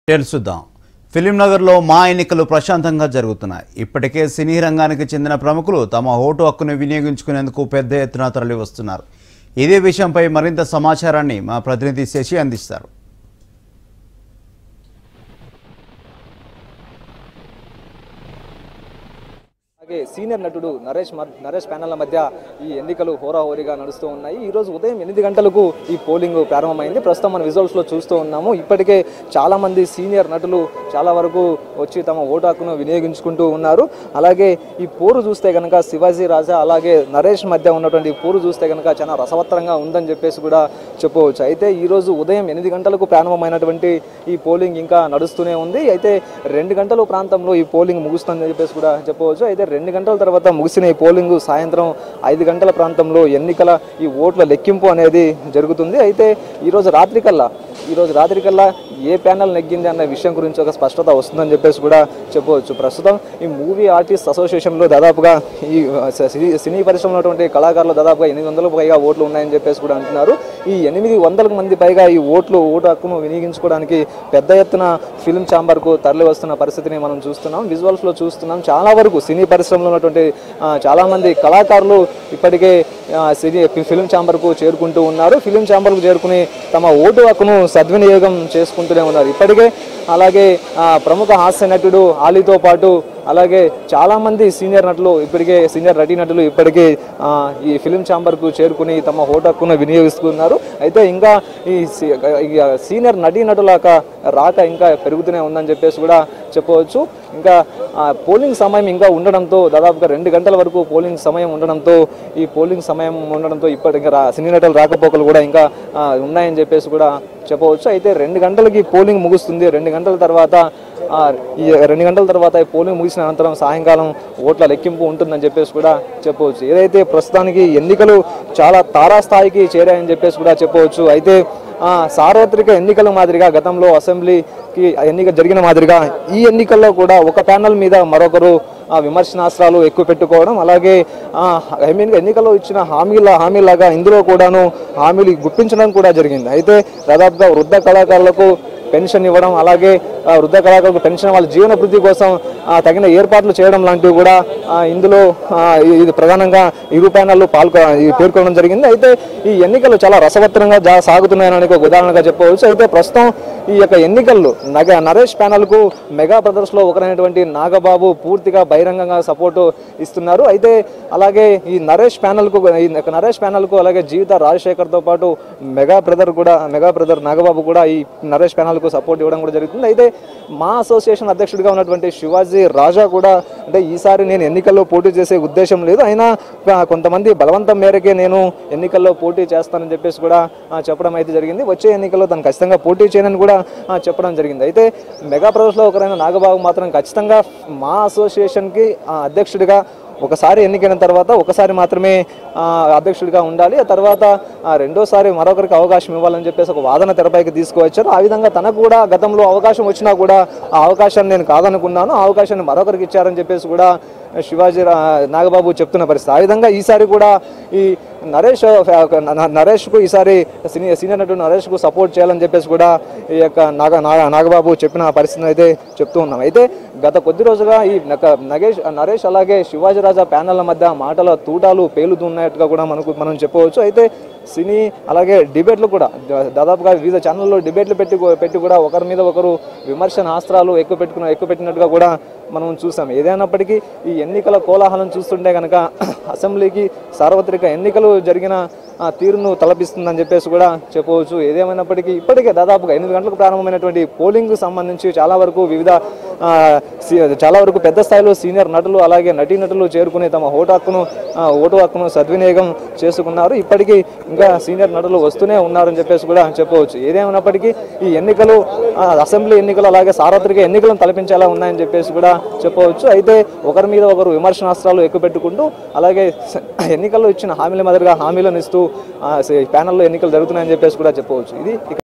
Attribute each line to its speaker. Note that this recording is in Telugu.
Speaker 1: తెలుసుద్దాం ఫిలిం నగర్లో మా ఎన్నికలు ప్రశాంతంగా జరుగుతున్నాయి ఇప్పటికే సినీ రంగానికి చెందిన ప్రముఖులు తమ ఓటు హక్కును వినియోగించుకునేందుకు పెద్ద ఎత్తున తరలి వస్తున్నారు ఇదే విషయంపై మరింత సమాచారాన్ని మా ప్రతినిధి శశి అందిస్తారు
Speaker 2: అలాగే సీనియర్ నటుడు నరేష్ మద్- నరేష్ ప్యానెల్ల మధ్య ఈ ఎన్నికలు హోరాహోరీగా నడుస్తూ ఉన్నాయి ఈ రోజు ఉదయం ఎనిమిది గంటలకు ఈ పోలింగ్ ప్రారంభమైంది ప్రస్తుతం మన విజువల్స్ లో చూస్తూ ఉన్నాము ఇప్పటికే చాలా మంది సీనియర్ నటులు చాలా వరకు వచ్చి తమ ఓటు హక్కును వినియోగించుకుంటూ ఉన్నారు అలాగే ఈ పోరు చూస్తే కనుక శివాజీ రాజా అలాగే నరేష్ మధ్య ఉన్నటువంటి ఈ పోరు చూస్తే కనుక చాలా రసవత్తరంగా ఉందని చెప్పేసి కూడా చెప్పవచ్చు అయితే ఈ రోజు ఉదయం ఎనిమిది గంటలకు ప్రారంభమైనటువంటి ఈ పోలింగ్ ఇంకా నడుస్తూనే ఉంది అయితే రెండు గంటల ప్రాంతంలో ఈ పోలింగ్ ముగుస్తుందని చెప్పేసి కూడా చెప్పవచ్చు అయితే రెండు గంటల తర్వాత ముగిసిన ఈ పోలింగ్ సాయంత్రం ఐదు గంటల ప్రాంతంలో ఎన్నికల ఈ ఓట్ల లెక్కింపు అనేది జరుగుతుంది అయితే ఈరోజు రాత్రి కల్లా ఈరోజు రాత్రి కల్లా ఏ ప్యానల్ నెగ్గింది అన్న విషయం గురించి ఒక స్పష్టత వస్తుందని చెప్పేసి కూడా చెప్పవచ్చు ప్రస్తుతం ఈ మూవీ ఆర్టిస్ట్ అసోసియేషన్లో దాదాపుగా ఈ స- సినీ- సినీ పరిశ్రమలో ఉన్నటువంటి కళాకారులు దాదాపుగా ఎనిమిది వందలకు పైగా ఓట్లు ఉన్నాయని చెప్పేసి కూడా అంటున్నారు ఈ ఎనిమిది వందలకు మంది పైగా ఈ ఓట్లు ఓటు హక్కును వినియోగించుకోవడానికి పెద్ద ఎత్తున ఫిల్మ్ ఛాంబర్కు తరలి వస్తున్న పరిస్థితిని మనం చూస్తున్నాం విజువల్స్లో చూస్తున్నాం చాలా వరకు సినీ పరిశ్రమలో ఉన్నటువంటి ఆ, చాలా మంది కళాకారులు ఇప్పటికే ఆ, సినీ ఫిల్మ్ ఛాంబర్కు చేరుకుంటూ ఉన్నారు ఫిల్మ్ ఛాంబర్కు చేరుకుని తమ ఓటు హక్కును సద్వినియోగం చేసుకుంటూనే ఉన్నారు ఇప్పటికే అలాగే ఆ, ప్రముఖ హాస్య నటుడు ఆలీతో పాటు అలాగే చాలా మంది సీనియర్ నటులు ఇప్పటికే సీనియర్ నటీ నటులు ఇప్పటికే ఆ, ఈ ఫిలిం ఛాంబర్కు చేరుకుని తమ ఓటు హక్కును వినియోగిస్తున్నారు అయితే ఇంకా ఈ సీ- ఈ సీనియర్ నటీ నటులాక రాక ఇంకా పెరుగుతూనే ఉందని చెప్పేసి కూడా చెప్పవచ్చు ఇంకా ఆ, పోలింగ్ సమయం ఇంకా ఉండడంతో దాదాపుగా రెండు గంటల వరకు పోలింగ్ సమయం ఉండడంతో ఈ పోలింగ్ సమయం ఉండడంతో ఇప్పటి ఇంకా రా- సినీ నటుల రాకపోకలు కూడా ఇంకా ఆ, ఉన్నాయని చెప్పేసి కూడా చెప్పవచ్చు అయితే రెండు గంటలకి పోలింగ్ ముగుస్తుంది రెండు గంటల తర్వాత ఆ, ఈ రెండు గంటల తర్వాత ఈ పోలింగ్ ముగిసిన అనంతరం సాయంకాలం ఓట్ల లెక్కింపు ఉంటుందని చెప్పేసి కూడా చెప్పవచ్చు ఏదైతే ప్రస్తుతానికి ఎన్నికలు చాలా తారాస్థాయికి చేరాయని చెప్పేసి కూడా చెప్పవచ్చు అయితే ఆ, సార్వత్రిక ఎన్నికల మాదిరిగా గతంలో అసెంబ్లీకి ఎన్నిక జరిగిన మాదిరిగా ఈ ఎన్నికల్లో కూడా ఒక ప్యానల్ మీద మరొకరు ఆ, విమర్శనాస్త్రాలు ఎక్కువ పెట్టుకోవడం అలాగే ఐ మీన్ ఎన్నికల్లో ఇచ్చిన హామీల హామీలాగా ఇందులో కూడాను హామీలు గుప్పించడం కూడా జరిగింది అయితే దాదాపుగా వృద్ధ కళాకారులకు పెన్షన్ ఇవ్వడం అలాగే ఆ, వృద్ధ కళాకారులకు పెన్షన్ వాళ్ళ జీవన వృద్ధి కోసం ఆ, తగిన ఏర్పాట్లు చేయడం లాంటివి కూడా ఆ, ఇందులో ఆ, ఇ- ఇది ప్రధానంగా ఇరు ప్యానెల్లో పాల్గొ ఈ పేర్కొనడం జరిగింది అయితే ఈ ఎన్నికలు చాలా రసవత్తరంగా జా సాగుతున్నాయని ఒక ఉదాహరణగా చెప్పవచ్చు అయితే ప్రస్తుతం ఈ యొక్క ఎన్నికల్లో నగ నరేష్ ప్యానల్కు మెగా బ్రదర్స్ లో ఒకరైనటువంటి నాగబాబు పూర్తిగా బహిరంగంగా సపోర్టు ఇస్తున్నారు అయితే అలాగే ఈ నరేష్ ప్యానల్కు ఈ నరేష్ ప్యానల్కు అలాగే జీవిత రాజశేఖర్తో పాటు మెగా బ్రదర్ కూడా మెగా బ్రదర్ నాగబాబు కూడా ఈ నరేష్ ప్యానల్కు సపోర్ట్ ఇవ్వడం కూడా జరుగుతుంది అయితే మా అసోసియేషన్ అధ్యక్షుడిగా ఉన్నటువంటి శివాజీ రాజా కూడా అంటే ఈసారి నేను ఎన్నికల్లో పోటీ చేసే ఉద్దేశం లేదు అయినా ఆ, కొంతమంది బలవంతం మేరకే నేను ఎన్నికల్లో పోటీ చేస్తానని చెప్పేసి కూడా ఆ, చెప్పడం అయితే జరిగింది వచ్చే ఎన్నికల్లో తను ఖచ్చితంగా పోటీ చేయనని కూడా ఆ, చెప్పడం జరిగింది అయితే మెగా ప్రదర్శనలో ఒకరైన నాగబాబు మాత్రం ఖచ్చితంగా మా అసోసియేషన్కి ఆ, అధ్యక్షుడిగా ఒకసారి ఎన్నికైన తర్వాత ఒకసారి మాత్రమే ఆ, అధ్యక్షుడిగా ఉండాలి ఆ తర్వాత ఆ, రెండోసారి మరొకరికి అవకాశం ఇవ్వాలని చెప్పేసి ఒక వాదన తెరపైకి తీసుకువచ్చారు ఆ విధంగా తనకు కూడా గతంలో అవకాశం వచ్చినా కూడా ఆ అవకాశాన్ని నేను కాదనుకున్నాను ఆ అవకాశాన్ని మరొకరికి ఇచ్చారని చెప్పేసి కూడా శివాజీ రా- నాగబాబు చెప్తున్న పరిస్థితి ఆ విధంగా ఈసారి కూడా ఈ నరేష్ న- న- నరేష్కు ఈసారి సీనియర్ సీనియర్ నటుడు నరేష్కు సపోర్ట్ చేయాలని చెప్పేసి కూడా ఈ యొక్క నాగ నాగ- నాగబాబు చెప్పిన పరిస్థితిని అయితే చెప్తూ ఉన్నాం అయితే గత కొద్ది రోజుగా ఈ నక- నగేష్ నరేష్ అలాగే శివాజీ రాజా ప్యానెళ్ల మధ్య మాటల తూటాలు పేలుతున్నట్టుగా కూడా మనకు మనం చెప్పవచ్చు అయితే సినీ అలాగే డిబేట్లు కూడా దా- దాదాపుగా వివిధ ఛానల్లో డిబేట్లు పెట్టి కూ- పెట్టి కూడా ఒకరి మీద ఒకరు విమర్శన ఆస్త్రాలు ఎక్కువ పెట్టుకున్న ఎక్కువ పెట్టినట్టుగా కూడా మనం చూసాం ఏదైనప్పటికీ ఈ ఎన్నికల కోలాహలం చూస్తుంటే కనుక అసెంబ్లీకి సార్వత్రిక ఎన్నికలు జరిగిన ఆ, తీరును తలపిస్తుందని చెప్పేసి కూడా చెప్పవచ్చు ఏదేమైనప్పటికీ ఇప్పటికే దాదాపుగా ఎనిమిది గంటలకు ప్రారంభమైనటువంటి పోలింగ్ సంబంధించి చాలా వరకు వివిధ ఆ, సి- చాలా వరకు పెద్ద స్థాయిలో సీనియర్ నటులు అలాగే నటీనటులు చేరుకుని తమ ఓటు హక్కును ఆ, ఓటు హక్కును సద్వినియోగం చేసుకున్నారు ఇప్పటికీ ఇంకా సీనియర్ నటులు వస్తూనే ఉన్నారని చెప్పేసి కూడా చెప్పవచ్చు ఏదేమైనప్పటికీ ఈ ఎన్నికలు ఆ, అసెంబ్లీ ఎన్నికలు అలాగే సార్వత్రిక ఎన్నికలను తలపించేలా ఉన్నాయని చెప్పేసి కూడా చెప్పవచ్చు అయితే ఒకరి మీద ఒకరు విమర్శనాస్త్రాలు ఎక్కువ పెట్టుకుంటూ అలాగే స- ఎన్నికల్లో ఇచ్చిన హామీల మాదిరిగా హామీలను ఇస్తూ ఆ, స- ప్యానెల్లో ఎన్నికలు జరుగుతున్నాయని చెప్పేసి కూడా చెప్పవచ్చు ఇది ఇక